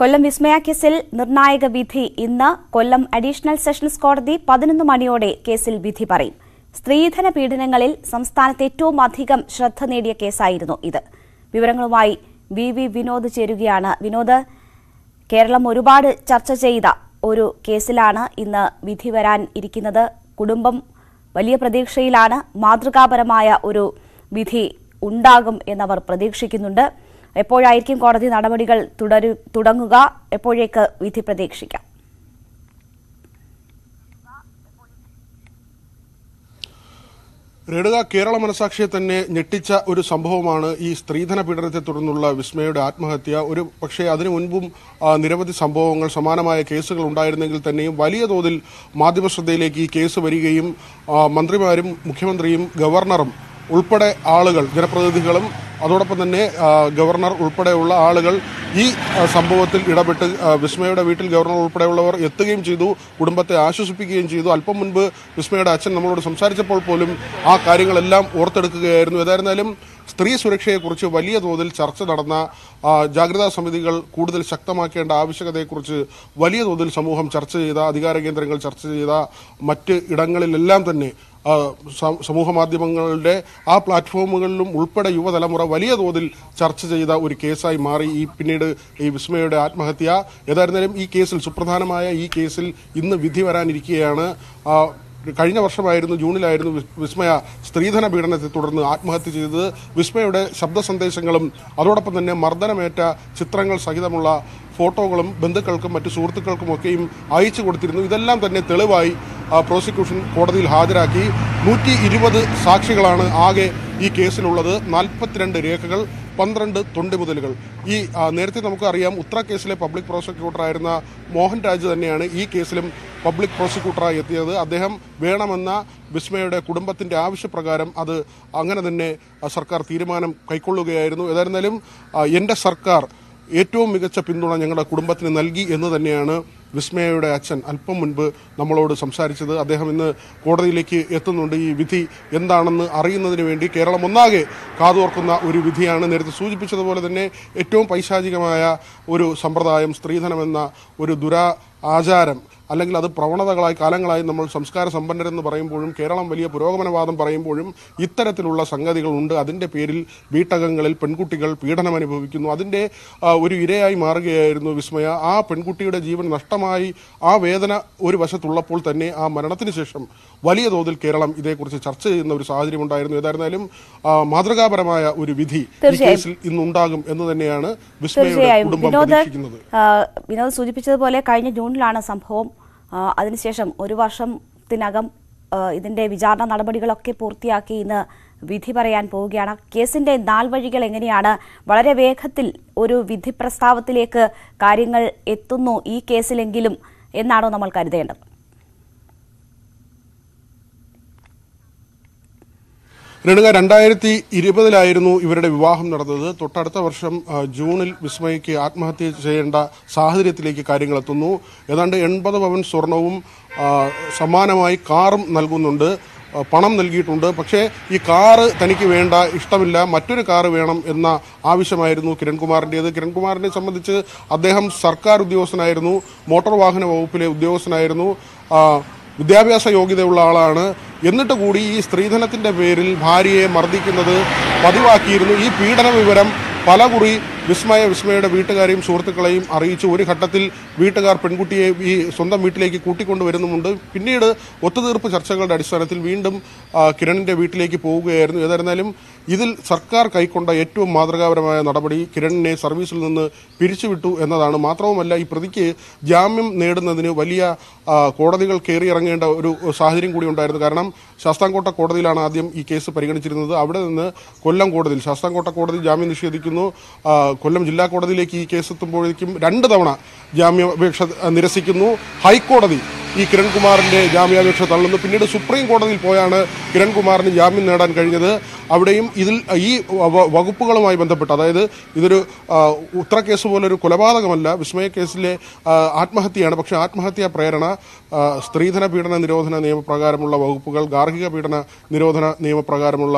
കൊല്ലം വിസ്മയ കേസിൽ നിർണായക വിധി ഇന്ന് കൊല്ലം അഡീഷണൽ സെഷൻസ് കോടതി പതിനൊന്ന് മണിയോടെ കേസിൽ വിധി പറയും സ്ത്രീധന പീഡനങ്ങളിൽ സംസ്ഥാനത്ത് ഏറ്റവും അധികം ശ്രദ്ധ നേടിയ കേസായിരുന്നു ഇത് വിവരങ്ങളുമായി വി വി വിനോദ് ചേരുകയാണ് വിനോദ് കേരളം ഒരുപാട് ചർച്ച ചെയ്ത ഒരു കേസിലാണ് ഇന്ന് വിധി വരാൻ ഇരിക്കുന്നത് കുടുംബം വലിയ പ്രതീക്ഷയിലാണ് മാതൃകാപരമായ ഒരു വിധി ഉണ്ടാകും എന്നവർ പ്രതീക്ഷിക്കുന്നുണ്ട് എപ്പോഴായിരിക്കും കോടതി നടപടികൾ തുടരു തുടങ്ങുക എപ്പോഴേക്ക് വിധി പ്രതീക്ഷിക്കാം രേണുക കേരള മനസാക്ഷിയെ തന്നെ ഞെട്ടിച്ച ഒരു സംഭവമാണ് ഈ സ്ത്രീധന പീഡനത്തെ തുടർന്നുള്ള വിസ്മയുടെ ആത്മഹത്യ ഒരു പക്ഷേ അതിനു മുൻപും ആ, നിരവധി സംഭവങ്ങൾ സമാനമായ കേസുകൾ ഉണ്ടായിരുന്നെങ്കിൽ തന്നെയും വലിയ തോതിൽ മാധ്യമ ശ്രദ്ധയിലേക്ക് ഈ കേസ് വരികയും ആ, മന്ത്രിമാരും മുഖ്യമന്ത്രിയും ഗവർണറും ഉൾപ്പെടെ ആളുകൾ ജനപ്രതിനിധികളും അതോടൊപ്പം തന്നെ ആ, ഗവർണർ ഉൾപ്പെടെയുള്ള ആളുകൾ ഈ ആ, സംഭവത്തിൽ ഇടപെട്ട് ആ, വിസ്മയുടെ വീട്ടിൽ ഗവർണർ ഉൾപ്പെടെയുള്ളവർ എത്തുകയും ചെയ്തു കുടുംബത്തെ ആശ്വസിപ്പിക്കുകയും ചെയ്തു അല്പം മുൻപ് വിസ്മയുടെ അച്ഛൻ നമ്മളോട് സംസാരിച്ചപ്പോൾ പോലും ആ കാര്യങ്ങളെല്ലാം ഓർത്തെടുക്കുകയായിരുന്നു ഏതായിരുന്നാലും സ്ത്രീ സുരക്ഷയെക്കുറിച്ച് വലിയ തോതിൽ ചർച്ച നടന്ന ആ, ജാഗ്രതാ സമിതികൾ കൂടുതൽ ശക്തമാക്കേണ്ട ആവശ്യകതയെക്കുറിച്ച് വലിയ തോതിൽ സമൂഹം ചർച്ച ചെയ്ത അധികാര കേന്ദ്രങ്ങൾ ചർച്ച ചെയ്ത മറ്റ് ഇടങ്ങളിലെല്ലാം തന്നെ ആ, സ- സമൂഹ മാധ്യമങ്ങളുടെ ആ പ്ലാറ്റ്ഫോമുകളിലും ഉൾപ്പെടെ യുവതലമുറ വലിയ തോതിൽ ചർച്ച ചെയ്ത ഒരു കേസായി മാറി ഈ പിന്നീട് ഈ വിസ്മയുടെ ആത്മഹത്യ ഏതായിരുന്നാലും ഈ കേസിൽ സുപ്രധാനമായ ഈ കേസിൽ ഇന്ന് വിധി വരാനിരിക്കുകയാണ് ആ, കഴിഞ്ഞ വർഷമായിരുന്നു ജൂണിലായിരുന്നു വിസ്- വിസ്മയ സ്ത്രീധന പീഡനത്തെ തുടർന്ന് ആത്മഹത്യ ചെയ്തത് വിസ്മയുടെ ശബ്ദ സന്ദേശങ്ങളും അതോടൊപ്പം തന്നെ മർദ്ദനമേറ്റ ചിത്രങ്ങൾ സഹിതമുള്ള ഫോട്ടോകളും ബന്ധുക്കൾക്കും മറ്റു സുഹൃത്തുക്കൾക്കും ഒക്കെയും അയച്ചു കൊടുത്തിരുന്നു ഇതെല്ലാം തന്നെ തെളിവായി ആ, പ്രോസിക്യൂഷൻ കോടതിയിൽ ഹാജരാക്കി നൂറ്റി ഇരുപത് സാക്ഷികളാണ് ആകെ ഈ കേസിലുള്ളത് നാൽപ്പത്തിരണ്ട് രേഖകൾ പന്ത്രണ്ട് തൊണ്ടിമുതലുകൾ ഈ ആ, നേരത്തെ നമുക്കറിയാം ഉത്തര കേസിലെ പബ്ലിക് പ്രോസിക്യൂട്ടറായിരുന്ന മോഹൻ രാജ് തന്നെയാണ് ഈ കേസിലും പബ്ലിക് പ്രോസിക്യൂട്ടറായി എത്തിയത് അദ്ദേഹം വേണമെന്ന വിസ്മയുടെ കുടുംബത്തിന്റെ ആവശ്യപ്രകാരം അത് അങ്ങനെ തന്നെ ആ, സർക്കാർ തീരുമാനം കൈക്കൊള്ളുകയായിരുന്നു ഏതായിരുന്നാലും ആ, എൻ്റെ സർക്കാർ ഏറ്റവും മികച്ച പിന്തുണ ഞങ്ങളുടെ കുടുംബത്തിന് നൽകി എന്ന് തന്നെയാണ് വിസ്മയയുടെ അച്ഛൻ അല്പം മുൻപ് നമ്മളോട് സംസാരിച്ചത് അദ്ദേഹം ഇന്ന് കോടതിയിലേക്ക് എത്തുന്നുണ്ട് ഈ വിധി എന്താണെന്ന് അറിയുന്നതിന് വേണ്ടി കേരളം ഒന്നാകെ കാതോർക്കുന്ന ഒരു വിധിയാണ് നേരത്തെ സൂചിപ്പിച്ചതുപോലെ തന്നെ ഏറ്റവും പൈശാചികമായ ഒരു സമ്പ്രദായം സ്ത്രീധനമെന്ന ഒരു ദുരാ ആചാരം അല്ലെങ്കിൽ അത് പ്രവണതകളായി കാലങ്ങളായി നമ്മൾ സംസ്കാര സമ്പന്നരെന്ന് പറയുമ്പോഴും കേരളം വലിയ പുരോഗമനവാദം പറയുമ്പോഴും ഇത്തരത്തിലുള്ള സംഗതികളുണ്ട് അതിൻ്റെ പേരിൽ വീട്ടകങ്ങളിൽ പെൺകുട്ടികൾ പീഡനം അനുഭവിക്കുന്നു അതിൻ്റെ ആ, ഒരു ഇരയായി മാറുകയായിരുന്നു വിസ്മയ ആ പെൺകുട്ടിയുടെ ജീവൻ നഷ്ടമായി ആ വേദന ഒരു വശത്തുള്ളപ്പോൾ തന്നെ ആ മരണത്തിന് ശേഷം വലിയ തോതിൽ കേരളം ഇതേക്കുറിച്ച് ചർച്ച ചെയ്യുന്ന ഒരു സാഹചര്യം ഉണ്ടായിരുന്നു ഏതായിരുന്നാലും ആ, മാതൃകാപരമായ ഒരു വിധി ഈ തീർച്ചയായും. കേസിൽ ഇന്നുണ്ടാകും എന്ന് തന്നെയാണ് വിസ്മയയുടെ തീർച്ചയായും കുടുംബം വിനോദ് പ്രതീക്ഷിക്കുന്നത് ആ, വിനോദ് സൂചിപ്പിച്ചതുപോലെ കഴിഞ്ഞ ജൂണിലാണ് സംഭവം ആ, അതിനുശേഷം ഒരു വർഷത്തിനകം ആ, ഇതിന്റെ വിചാരണ നടപടികളൊക്കെ പൂർത്തിയാക്കി ഇന്ന് വിധി പറയാൻ പോവുകയാണ് കേസിന്റെ നാൾവഴികൾ എങ്ങനെയാണ് വളരെ വേഗത്തിൽ ഒരു വിധി പ്രസ്താവത്തിലേക്ക് കാര്യങ്ങൾ എത്തുന്നു ഈ കേസിലെങ്കിലും എന്നാണോ നമ്മൾ കരുതേണ്ടത് രേണുക രണ്ടായിരത്തി ഇരുപതിലായിരുന്നു ഇവരുടെ വിവാഹം നടന്നത് തൊട്ടടുത്ത വർഷം ആ, ജൂണിൽ വിസ്മയ്ക്ക് ആത്മഹത്യ ചെയ്യേണ്ട സാഹചര്യത്തിലേക്ക് കാര്യങ്ങൾ എത്തുന്നു ഏതാണ്ട് എൺപത് പവൻ സ്വർണവും ആ, സമ്മാനമായി കാറും നൽകുന്നുണ്ട് ആ, പണം നൽകിയിട്ടുണ്ട് പക്ഷേ ഈ കാറ് തനിക്ക് വേണ്ട ഇഷ്ടമില്ല മറ്റൊരു കാറ് വേണം എന്ന ആവശ്യമായിരുന്നു കിരൺകുമാറിൻ്റേത് കിരൺകുമാറിനെ സംബന്ധിച്ച് അദ്ദേഹം സർക്കാർ ഉദ്യോഗസ്ഥനായിരുന്നു മോട്ടോർ വാഹന വകുപ്പിലെ ഉദ്യോഗസ്ഥനായിരുന്നു ആ, വിദ്യാഭ്യാസ യോഗ്യതയുള്ള ആളാണ് എന്നിട്ട് കൂടി ഈ സ്ത്രീധനത്തിന്റെ പേരിൽ ഭാര്യയെ മർദ്ദിക്കുന്നത് പതിവാക്കിയിരുന്നു ഈ പീഡന വിവരം പലകുറി വിസ്മയ വിസ്മയുടെ വീട്ടുകാരെയും സുഹൃത്തുക്കളെയും അറിയിച്ചു ഒരു ഘട്ടത്തിൽ വീട്ടുകാർ പെൺകുട്ടിയെ ഈ സ്വന്തം വീട്ടിലേക്ക് കൂട്ടിക്കൊണ്ടുവരുന്നുമുണ്ട് പിന്നീട് ഒത്തുതീർപ്പ് ചർച്ചകളുടെ അടിസ്ഥാനത്തിൽ വീണ്ടും ആ, കിരണിന്റെ വീട്ടിലേക്ക് പോവുകയായിരുന്നു ഏതായിരുന്നാലും ഇതിൽ സർക്കാർ കൈക്കൊണ്ട ഏറ്റവും മാതൃകാപരമായ നടപടി കിരണിനെ സർവീസിൽ നിന്ന് പിരിച്ചുവിട്ടു എന്നതാണ് മാത്രവുമല്ല ഈ പ്രതിക്ക് ജാമ്യം നേടുന്നതിന് വലിയ ആ, കോടതികൾ കയറിയിറങ്ങേണ്ട ഒരു സാഹചര്യം കൂടി ഉണ്ടായിരുന്നു കാരണം ശാസ്താംകോട്ട കോടതിയിലാണ് ആദ്യം ഈ കേസ് പരിഗണിച്ചിരുന്നത് അവിടെ നിന്ന് കൊല്ലം കോടതിയിൽ ശാസ്താംകോട്ട കോടതി ജാമ്യം നിഷേധിക്കുന്നു ആ, കൊല്ലം ജില്ലാ കോടതിയിലേക്ക് ഈ കേസ് എത്തുമ്പോഴേക്കും രണ്ട് തവണ ജാമ്യാപേക്ഷ നിരസിക്കുന്നു ഹൈക്കോടതി ഈ കിരൺകുമാറിന്റെ ജാമ്യാപേക്ഷ തള്ളുന്നു പിന്നീട് സുപ്രീം കോടതിയിൽ പോയാണ് കിരൺകുമാറിന് ജാമ്യം നേടാൻ കഴിഞ്ഞത് അവിടെയും ഇതിൽ ഈ വ- വകുപ്പുകളുമായി ബന്ധപ്പെട്ട് അതായത് ഇതൊരു ആ, ഉത്തര കേസ് പോലെ ഒരു കൊലപാതകമല്ല വിസ്മയ കേസിലെ ആ, ആത്മഹത്യയാണ് പക്ഷേ ആത്മഹത്യാ പ്രേരണ ആ, സ്ത്രീധന പീഡന നിരോധന നിയമപ്രകാരമുള്ള വകുപ്പുകൾ ഗാർഹിക പീഡന നിരോധന നിയമപ്രകാരമുള്ള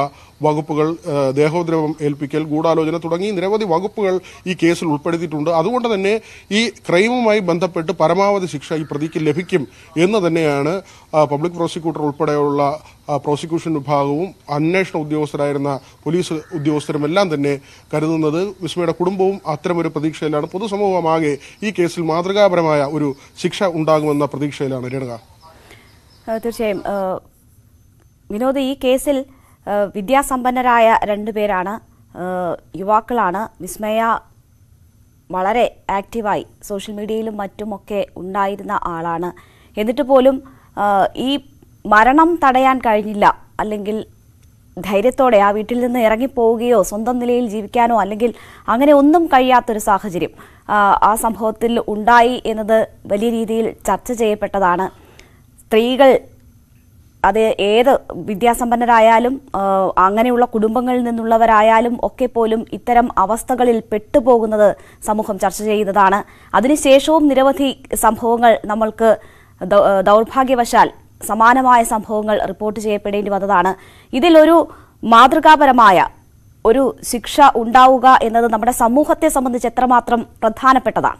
വകുപ്പുകൾ ആ, ദേഹോദ്രവം ഏൽപ്പിക്കൽ ഗൂഢാലോചന തുടങ്ങി നിരവധി വകുപ്പുകൾ ഈ കേസിൽ ഉൾപ്പെടുത്തിയിട്ടുണ്ട് അതുകൊണ്ട് തന്നെ ഈ ക്രൈമുമായി ബന്ധപ്പെട്ട് പരമാവധി ശിക്ഷ ഈ പ്രതിക്ക് ലഭിക്കും എന്ന് തന്നെയാണ് ആ, പബ്ലിക് പ്രോസിക്യൂട്ടർ ഉൾപ്പെടെയുള്ള ആ, പ്രോസിക്യൂഷൻ വിഭാഗവും അന്വേഷണ ഉദ്യോഗസ്ഥരായിരുന്ന പോലീസ് ഉദ്യോഗസ്ഥരും എല്ലാം തന്നെ കരുതുന്നത് വിസ്മയുടെ കുടുംബവും അത്തരമൊരു പ്രതീക്ഷയിലാണ് പൊതുസമൂഹമാകെ ഈ കേസിൽ മാതൃകാപരമായ ഒരു ശിക്ഷ ഉണ്ടാകുമെന്ന പ്രതീക്ഷയിലാണ് രേണുക ഏഹ് തീർച്ചയായും ഏഹ് വിനോദ് ഈ കേസിൽ ഏഹ് വിദ്യാസമ്പന്നരായ രണ്ടുപേരാണ് ഏഹ് യുവാക്കളാണ് വിസ്മയ വളരെ ആക്റ്റീവായി സോഷ്യൽ മീഡിയയിലും മറ്റുമൊക്കെ ഉണ്ടായിരുന്ന ആളാണ് എന്നിട്ട് പോലും ഏഹ് ഈ മരണം തടയാൻ കഴിഞ്ഞില്ല അല്ലെങ്കിൽ ധൈര്യത്തോടെ ആ വീട്ടിൽ നിന്ന് ഇറങ്ങിപ്പോവുകയോ സ്വന്തം നിലയിൽ ജീവിക്കാനോ അല്ലെങ്കിൽ അങ്ങനെ ഒന്നും കഴിയാത്തൊരു സാഹചര്യം ആ, ആ സംഭവത്തിൽ ഉണ്ടായി എന്നത് വലിയ രീതിയിൽ ചർച്ച ചെയ്യപ്പെട്ടതാണ് സ്ത്രീകൾ അത് ഏത് വിദ്യാസമ്പന്നരായാലും ആ, അങ്ങനെയുള്ള കുടുംബങ്ങളിൽ നിന്നുള്ളവരായാലും ഒക്കെ പോലും ഇത്തരം അവസ്ഥകളിൽ പെട്ടുപോകുന്നത് സമൂഹം ചർച്ച ചെയ്യുന്നതാണ് അതിനുശേഷവും നിരവധി സംഭവങ്ങൾ നമ്മൾക്ക് ദൗ- ദൗർഭാഗ്യവശാൽ സമാനമായ സംഭവങ്ങൾ റിപ്പോർട്ട് ചെയ്യപ്പെടേണ്ടി വന്നതാണ് ഇതിലൊരു മാതൃകാപരമായ ഒരു ശിക്ഷ ഉണ്ടാവുക എന്നത് നമ്മുടെ സമൂഹത്തെ സംബന്ധിച്ച് എത്രമാത്രം പ്രധാനപ്പെട്ടതാണ്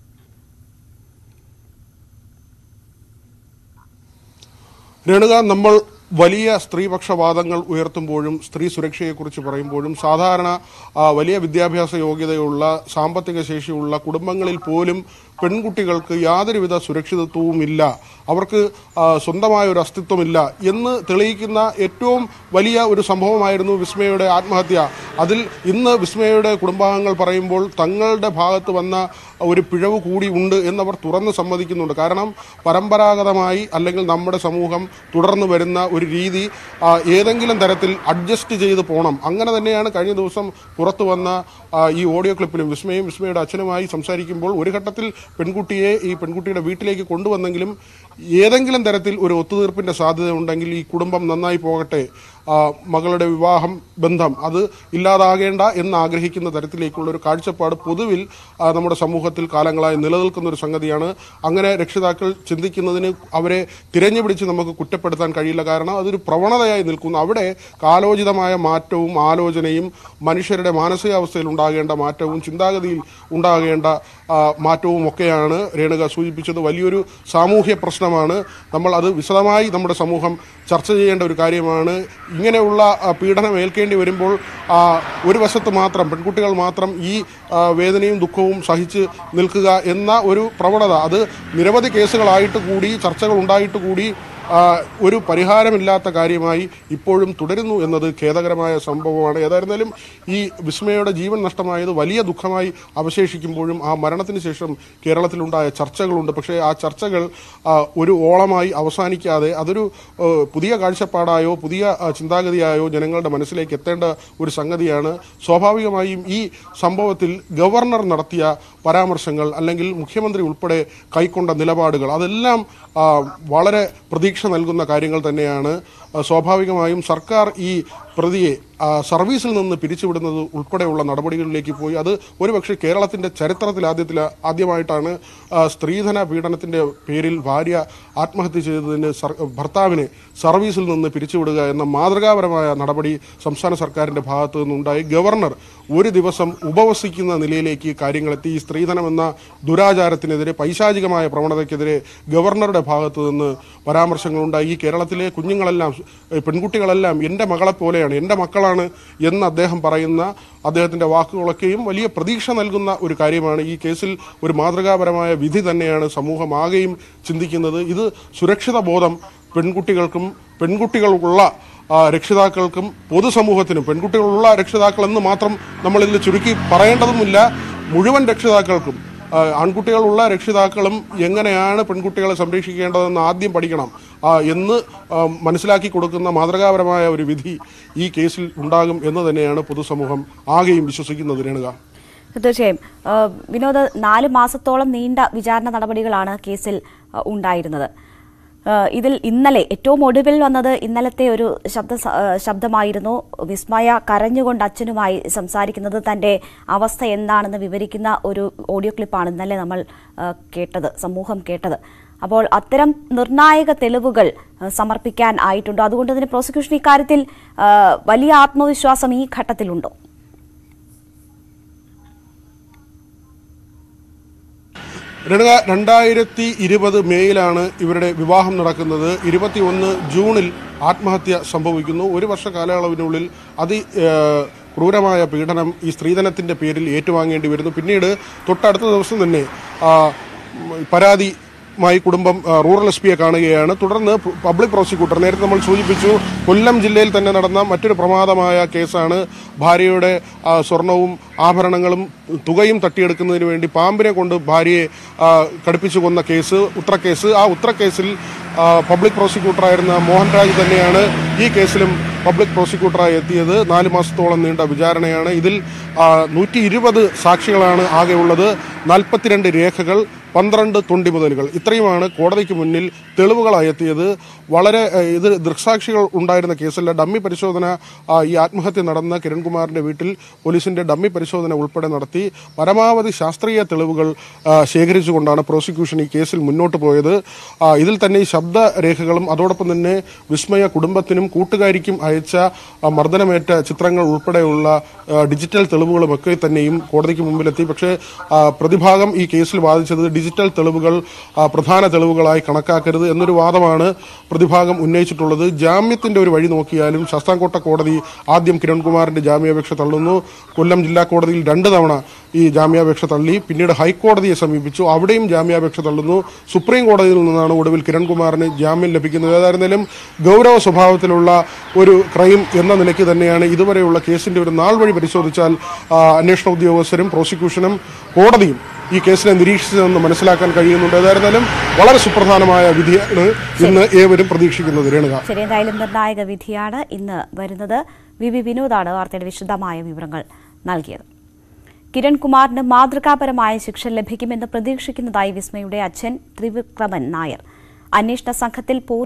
രേണുക നമ്മൾ വലിയ സ്ത്രീപക്ഷവാദങ്ങൾ ഉയർത്തുമ്പോഴും സ്ത്രീ സുരക്ഷയെക്കുറിച്ച് പറയുമ്പോഴും സാധാരണ ആ, വലിയ വിദ്യാഭ്യാസ യോഗ്യതയുള്ള സാമ്പത്തിക ശേഷിയുള്ള കുടുംബങ്ങളിൽ പോലും പെൺകുട്ടികൾക്ക് യാതൊരുവിധ സുരക്ഷിതത്വവും ഇല്ല അവർക്ക് ആ, സ്വന്തമായ ഒരു അസ്തിത്വമില്ല എന്ന് തെളിയിക്കുന്ന ഏറ്റവും വലിയ ഒരു സംഭവമായിരുന്നു വിസ്മയുടെ ആത്മഹത്യ അതിൽ ഇന്ന് വിസ്മയുടെ കുടുംബാംഗങ്ങൾ പറയുമ്പോൾ തങ്ങളുടെ ഭാഗത്ത് വന്ന ഒരു പിഴവ് കൂടി ഉണ്ട് എന്നവർ തുറന്ന് സമ്മതിക്കുന്നുണ്ട് കാരണം പരമ്പരാഗതമായി അല്ലെങ്കിൽ നമ്മുടെ സമൂഹം തുടർന്നു വരുന്ന ഒരു രീതി ആ, ഏതെങ്കിലും തരത്തിൽ അഡ്ജസ്റ്റ് ചെയ്ത് പോകണം അങ്ങനെ തന്നെയാണ് കഴിഞ്ഞ ദിവസം പുറത്തു വന്ന ആ, ഈ ഓഡിയോ ക്ലിപ്പിലും വിസ്മയും വിസ്മയുടെ അച്ഛനുമായി സംസാരിക്കുമ്പോൾ ഒരു ഘട്ടത്തിൽ പെൺകുട്ടിയെ ഈ പെൺകുട്ടിയുടെ വീട്ടിലേക്ക് കൊണ്ടുവന്നെങ്കിലും ഏതെങ്കിലും തരത്തിൽ ഒരു ഒത്തുതീർപ്പിന്റെ സാധ്യത ഉണ്ടെങ്കിൽ ഈ കുടുംബം നന്നായി പോകട്ടെ ആ, മകളുടെ വിവാഹം ബന്ധം അത് ഇല്ലാതാകേണ്ട എന്ന് ആഗ്രഹിക്കുന്ന തരത്തിലേക്കുള്ള ഒരു കാഴ്ചപ്പാട് പൊതുവിൽ ആ, നമ്മുടെ സമൂഹത്തിൽ കാലങ്ങളായി നിലനിൽക്കുന്ന ഒരു സംഗതിയാണ് അങ്ങനെ രക്ഷിതാക്കൾ ചിന്തിക്കുന്നതിന് അവരെ തിരഞ്ഞു പിടിച്ച് നമുക്ക് കുറ്റപ്പെടുത്താൻ കഴിയില്ല കാരണം അതൊരു പ്രവണതയായി നിൽക്കുന്നു അവിടെ കാലോചിതമായ മാറ്റവും ആലോചനയും മനുഷ്യരുടെ മാനസികാവസ്ഥയിൽ ഉണ്ടാകേണ്ട മാറ്റവും ചിന്താഗതിയിൽ ഉണ്ടാകേണ്ട ആ, മാറ്റവും ഒക്കെയാണ് രേണുക സൂചിപ്പിച്ചത് വലിയൊരു സാമൂഹ്യ പ്രശ്നമാണ് നമ്മൾ അത് വിശദമായി നമ്മുടെ സമൂഹം ചർച്ച ചെയ്യേണ്ട ഒരു കാര്യമാണ് ഇങ്ങനെയുള്ള ആ, പീഡനം ഏൽക്കേണ്ടി വരുമ്പോൾ ആ, ഒരു വശത്ത് മാത്രം പെൺകുട്ടികൾ മാത്രം ഈ ആ, വേദനയും ദുഃഖവും സഹിച്ച് നിൽക്കുക എന്ന ഒരു പ്രവണത അത് നിരവധി കേസുകളായിട്ട് കൂടി ചർച്ചകൾ ഉണ്ടായിട്ട് കൂടി ആ, ഒരു പരിഹാരമില്ലാത്ത കാര്യമായി ഇപ്പോഴും തുടരുന്നു എന്നത് ഖേദകരമായ സംഭവമാണ് ഏതായിരുന്നാലും ഈ വിസ്മയുടെ ജീവൻ നഷ്ടമായത് വലിയ ദുഃഖമായി അവശേഷിക്കുമ്പോഴും ആ മരണത്തിന് ശേഷം കേരളത്തിലുണ്ടായ ചർച്ചകളുണ്ട് പക്ഷേ ആ ചർച്ചകൾ ആ, ഒരു ഓളമായി അവസാനിക്കാതെ അതൊരു ആ, പുതിയ കാഴ്ചപ്പാടായോ പുതിയ ആ, ചിന്താഗതിയായോ ജനങ്ങളുടെ മനസ്സിലേക്ക് എത്തേണ്ട ഒരു സംഗതിയാണ് സ്വാഭാവികമായും ഈ സംഭവത്തിൽ ഗവർണർ നടത്തിയ പരാമർശങ്ങൾ അല്ലെങ്കിൽ മുഖ്യമന്ത്രി ഉൾപ്പെടെ കൈക്കൊണ്ട നിലപാടുകൾ അതെല്ലാം ആ, വളരെ പ്രതീക്ഷ നൽകുന്ന കാര്യങ്ങൾ തന്നെയാണ് ആ, സ്വാഭാവികമായും സർക്കാർ ഈ പ്രതിയെ ആ, സർവീസിൽ നിന്ന് പിരിച്ചുവിടുന്നത് ഉൾപ്പെടെയുള്ള നടപടികളിലേക്ക് പോയി അത് ഒരുപക്ഷെ കേരളത്തിന്റെ ചരിത്രത്തിൽ ആദ്യത്തിൽ ആദ്യമായിട്ടാണ് ആ, സ്ത്രീധന പീഡനത്തിന്റെ പേരിൽ ഭാര്യ ആത്മഹത്യ ചെയ്തതിന് സർ- ഭർത്താവിനെ സർവീസിൽ നിന്ന് പിരിച്ചുവിടുക എന്ന മാതൃകാപരമായ നടപടി സംസ്ഥാന സർക്കാരിന്റെ ഭാഗത്തു നിന്നുണ്ടായി ഗവർണർ ഒരു ദിവസം ഉപവസിക്കുന്ന നിലയിലേക്ക് കാര്യങ്ങളെത്തി ഈ സ്ത്രീധനം എന്ന ദുരാചാരത്തിനെതിരെ പൈശാചികമായ പ്രവണതയ്ക്കെതിരെ ഗവർണറുടെ ഭാഗത്തു നിന്ന് പരാമർശങ്ങളുണ്ടായി ഈ കേരളത്തിലെ കുഞ്ഞുങ്ങളെല്ലാം ഏ, പെൺകുട്ടികളെല്ലാം എൻ്റെ മകളെ പോലെയാണ് എൻ്റെ മക്കളാണ് എന്ന് അദ്ദേഹം പറയുന്ന അദ്ദേഹത്തിൻ്റെ വാക്കുകളൊക്കെയും വലിയ പ്രതീക്ഷ നൽകുന്ന ഒരു കാര്യമാണ് ഈ കേസിൽ ഒരു മാതൃകാപരമായ വിധി തന്നെയാണ് സമൂഹമാകെയും ചിന്തിക്കുന്നത് ഇത് സുരക്ഷിത ബോധം പെൺകുട്ടികൾക്കും പെൺകുട്ടികളുള്ള ആ, രക്ഷിതാക്കൾക്കും പൊതുസമൂഹത്തിനും പെൺകുട്ടികളുള്ള രക്ഷിതാക്കൾ എന്ന് മാത്രം നമ്മളിതിൽ ചുരുക്കി പറയേണ്ടതുമില്ല മുഴുവൻ രക്ഷിതാക്കൾക്കും ആ, ആൺകുട്ടികളുള്ള രക്ഷിതാക്കളും എങ്ങനെയാണ് പെൺകുട്ടികളെ സംരക്ഷിക്കേണ്ടതെന്ന് ആദ്യം പഠിക്കണം ആ, എന്ന് ആ, മനസ്സിലാക്കി കൊടുക്കുന്ന മാതൃകാപരമായ ഒരു വിധി ഈ കേസിൽ ഉണ്ടാകും എന്ന് തന്നെയാണ് പൊതുസമൂഹം ആകെയും വിശ്വസിക്കുന്നത് രേണുക തീർച്ചയായും ആ, വിനോദ് നാല് മാസത്തോളം നീണ്ട വിചാരണ നടപടികളാണ് കേസിൽ ആ, ഉണ്ടായിരുന്നത് ഏഹ് ഇതിൽ ഇന്നലെ ഏറ്റവും ഒടുവിൽ വന്നത് ഇന്നലത്തെ ഒരു ശബ്ദ സ- ഏഹ് ശബ്ദമായിരുന്നു വിസ്മയ കരഞ്ഞുകൊണ്ട് അച്ഛനുമായി സംസാരിക്കുന്നത് തന്റെ അവസ്ഥ എന്താണെന്ന് വിവരിക്കുന്ന ഒരു ഓഡിയോ ക്ലിപ്പാണ് ഇന്നലെ നമ്മൾ ഏഹ് കേട്ടത് സമൂഹം കേട്ടത് അപ്പോൾ അത്തരം നിർണായക തെളിവുകൾ ഏഹ് സമർപ്പിക്കാൻ ആയിട്ടുണ്ടോ അതുകൊണ്ട് തന്നെ പ്രോസിക്യൂഷൻ ഇക്കാര്യത്തിൽ ഏഹ് വലിയ ആത്മവിശ്വാസം ഈ ഘട്ടത്തിലുണ്ടോ രേണുക രണ്ടായിരത്തി ഇരുപത് മേയിലാണ് ഇവരുടെ വിവാഹം നടക്കുന്നത് ഇരുപത്തിയൊന്ന് ജൂണിൽ ആത്മഹത്യ സംഭവിക്കുന്നു ഒരു വർഷ കാലയളവിനുള്ളിൽ അതി ഏഹ്, ക്രൂരമായ പീഡനം ഈ സ്ത്രീധനത്തിന്റെ പേരിൽ ഏറ്റുവാങ്ങേണ്ടി വരുന്നു പിന്നീട് തൊട്ടടുത്ത ദിവസം തന്നെ ആ, ഉം, പരാതി മായി കുടുംബം ആ, റൂറൽ എസ് പിയെ കാണുകയാണ് തുടർന്ന് പ- പബ്ലിക് പ്രോസിക്യൂട്ടർ നേരത്തെ നമ്മൾ സൂചിപ്പിച്ചു കൊല്ലം ജില്ലയിൽ തന്നെ നടന്ന മറ്റൊരു പ്രമാദമായ കേസാണ് ഭാര്യയുടെ ആ, സ്വർണവും ആഭരണങ്ങളും തുകയും തട്ടിയെടുക്കുന്നതിന് വേണ്ടി പാമ്പിനെ കൊണ്ട് ഭാര്യയെ ആ, കടുപ്പിച്ചു കൊന്ന കേസ് ഉത്രക്കേസ് ആ ഉത്രക്കേസിൽ ആ, പബ്ലിക് പ്രോസിക്യൂട്ടറായിരുന്ന മോഹൻരാജ് തന്നെയാണ് ഈ കേസിലും പബ്ലിക് പ്രോസിക്യൂട്ടറായി എത്തിയത് നാല് മാസത്തോളം നീണ്ട വിചാരണയാണ് ഇതിൽ നൂറ്റി ഇരുപത് സാക്ഷികളാണ് ആകെയുള്ളത് നാൽപ്പത്തിരണ്ട് രേഖകൾ പന്ത്രണ്ട് തൊണ്ടിമുതലുകൾ ഇത്രയുമാണ് കോടതിക്ക് മുന്നിൽ തെളിവുകളായി എത്തിയത് വളരെ ഏഹ്, ഇത് ദൃക്സാക്ഷികൾ ഉണ്ടായിരുന്ന കേസല്ല ഡമ്മി പരിശോധന ആ, ഈ ആത്മഹത്യ നടന്ന കിരൺകുമാറിന്റെ വീട്ടിൽ പോലീസിന്റെ ഡമ്മി പരിശോധന ഉൾപ്പെടെ നടത്തി പരമാവധി ശാസ്ത്രീയ തെളിവുകൾ ആ, ശേഖരിച്ചുകൊണ്ടാണ് പ്രോസിക്യൂഷൻ ഈ കേസിൽ മുന്നോട്ട് പോയത് ആ, ഇതിൽ തന്നെ ഈ ശബ്ദരേഖകളും അതോടൊപ്പം തന്നെ വിസ്മയ കുടുംബത്തിനും കൂട്ടുകാരിക്കും അയച്ച ആ, മർദ്ദനമേറ്റ ചിത്രങ്ങൾ ഉൾപ്പെടെയുള്ള ആ, ഡിജിറ്റൽ തെളിവുകളുമൊക്കെ തന്നെയും കോടതിക്ക് മുമ്പിലെത്തി പക്ഷേ ആ, പ്രതിഭാഗം ഈ കേസിൽ വാദിച്ചത് ഡിജിറ്റൽ തെളിവുകൾ ആ, പ്രധാന തെളിവുകളായി കണക്കാക്കരുത് എന്നൊരു വാദമാണ് പ്രതിഭാഗം ഉന്നയിച്ചിട്ടുള്ളത് ജാമ്യത്തിന്റെ ഒരു വഴി നോക്കിയാലും ശാസ്താംകോട്ട കോടതി ആദ്യം കിരൺകുമാറിന്റെ ജാമ്യാപേക്ഷ തള്ളുന്നു കൊല്ലം ജില്ലാ കോടതിയിൽ രണ്ട് തവണ ഈ ജാമ്യാപേക്ഷ തള്ളി പിന്നീട് ഹൈക്കോടതിയെ സമീപിച്ചു അവിടെയും ജാമ്യാപേക്ഷ തള്ളുന്നു സുപ്രീം കോടതിയിൽ നിന്നാണ് ഒടുവിൽ കിരൺകുമാറിന് ജാമ്യം ലഭിക്കുന്നത് ഏതായിരുന്നാലും ഗൗരവ സ്വഭാവത്തിലുള്ള ഒരു ക്രൈം എന്ന നിലയ്ക്ക് തന്നെയാണ് ഇതുവരെയുള്ള കേസിന്റെ ഒരു നാൾ വഴി പരിശോധിച്ചാൽ ആ, അന്വേഷണ ഉദ്യോഗസ്ഥരും പ്രോസിക്യൂഷനും കോടതിയും ഈ കേസിനെ നിരീക്ഷിച്ചതെന്ന് മനസ്സിലാക്കാൻ കഴിയുന്നുണ്ട് ഏതായിരുന്നാലും വളരെ സുപ്രധാനമായ വിധിയാണ് ഇന്ന് ഏവരും പ്രതീക്ഷിക്കുന്നത് രേണുക ശരി എന്തായാലും നിർണായക വിധിയാണ് ഇന്ന് വരുന്നത് വി വി വിനോദാണ് വാർത്തയുടെ വിശദമായ വിവരങ്ങൾ നൽകിയത് കിരൺകുമാറിന് മാതൃകാപരമായ ശിക്ഷ ലഭിക്കുമെന്ന് പ്രതീക്ഷിക്കുന്നതായി വിസ്മയുടെ അച്ഛൻ ത്രിവിക്രമൻ നായർ അന്വേഷണ സംഘത്തിൽ പൂർണ്ണ